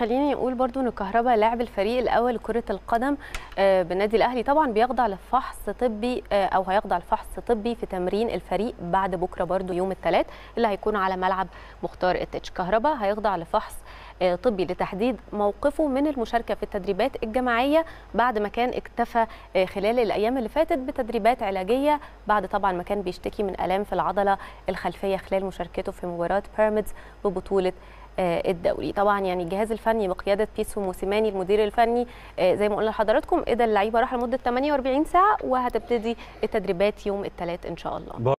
خليني اقول برضو ان كهربا لاعب الفريق الاول لكره القدم آه، بالنادي الاهلي طبعا بيخضع لفحص طبي آه، او هيخضع لفحص طبي في تمرين الفريق بعد بكره برضو يوم الثلاث اللي هيكون على ملعب مختار التتش كهربا هيخضع لفحص آه، طبي لتحديد موقفه من المشاركه في التدريبات الجماعيه بعد ما كان اكتفى آه، خلال الايام اللي فاتت بتدريبات علاجيه بعد طبعا ما كان بيشتكي من الام في العضله الخلفيه خلال مشاركته في مباراه بيراميدز ببطوله آه، الدوري طبعا يعني الجهاز الفني بقياده بيسو موسيماني المدير الفني آه، زي ما قلنا لحضراتكم ادى اللعيبه راحه لمده 48 ساعه وهتبتدي التدريبات يوم الثلاث ان شاء الله